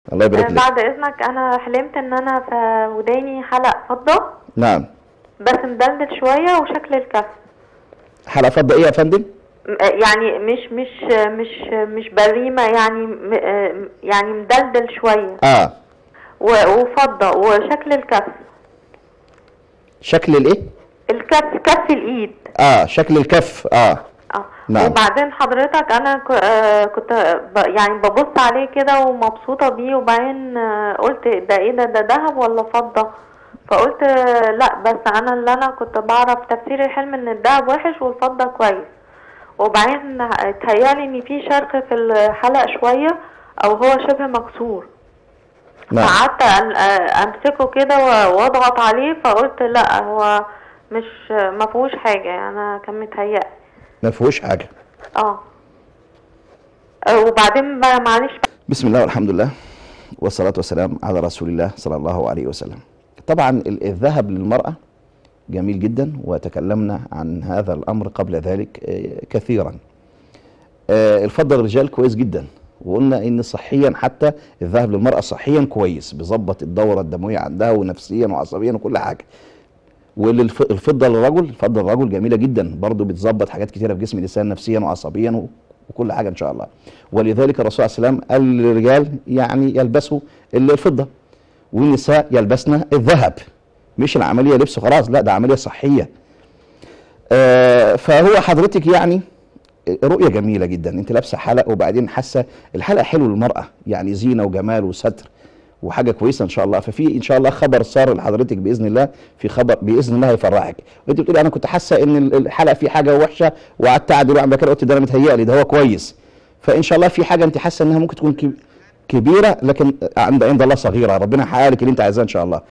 الله يبارك آه، لك بعد اذنك انا حلمت ان انا في وداني حلق فضة نعم بس مدلدل شوية وشكل الكف حلقه فضه ايه يا فندم م- آه، يعني مش مش مش مش بريمة يعني م- آه، يعني مدلدل شوية اه و- وفضة وشكل الكف شكل الايه الكف كف الايد اه شكل الكف اه اه نعم. وبعدين حضرتك انا ك- آه، كنت ب- يعني ببص عليه كده ومبسوطه بيه وبعدين آه، قلت ده ايه ده ده ذهب ولا فضه فقلت آه، لا بس انا اللي انا كنت بعرف تفسير الحلم ان الذهب وحش والفضه كويس وبعدين اتهيالي ان في شرخ في الحلق شويه او هو شبه مكسور نعم فقعدت أن- آه، امسكه كده و- واضغط عليه فقلت لا هو مش ما فيهوش حاجه انا كان متهيألي ما فيهوش حاجه اه آه، وبعدين بقى معلش بسم الله والحمد لله والصلاة والسلام على رسول الله صلى الله عليه وسلم طبعا ال- الذهب للمرأة جميل جدا وتكلمنا عن هذا الأمر قبل ذلك آه، كثيرا آه، الفضة للرجال كويس جدا وقلنا ان صحيا حتى الذهب للمرأة صحيا كويس بيظبط الدورة الدموية عندها ونفسيا وعصبيا وكل حاجة والفضة للرجل الفضة للرجل جميلة جدا برضو بتظبط حاجات كتيرة في جسم الإنسان نفسيا وعصبيا و- وكل حاجة إن شاء الله ولذلك الرسول عليه السلام قال للرجال يعني يلبسوا الفضة والنساء يلبسن الذهب مش العملية لبس خلاص لا ده عملية صحية آه فهو حضرتك يعني رؤية جميلة جدا انت لابسة حلق وبعدين حاسة الحلقة حلو للمرأة يعني زينة وجمال وستر وحاجة كويسة ان شاء الله ففي ان شاء الله خبر صار لحضرتك باذن الله في خبر باذن الله هيفرحك وانت بتقولي انا كنت حاسة ان ال- الحلقة فيه حاجة وحشة وقعدت اعدل واعمل كده قلت ده انا متهيألي ده هو كويس فان شاء الله في حاجة انت حاسة انها ممكن تكون كب- كبيرة لكن عند عند الله صغيرة ربنا يحقق لك اللي انت عايزاه ان شاء الله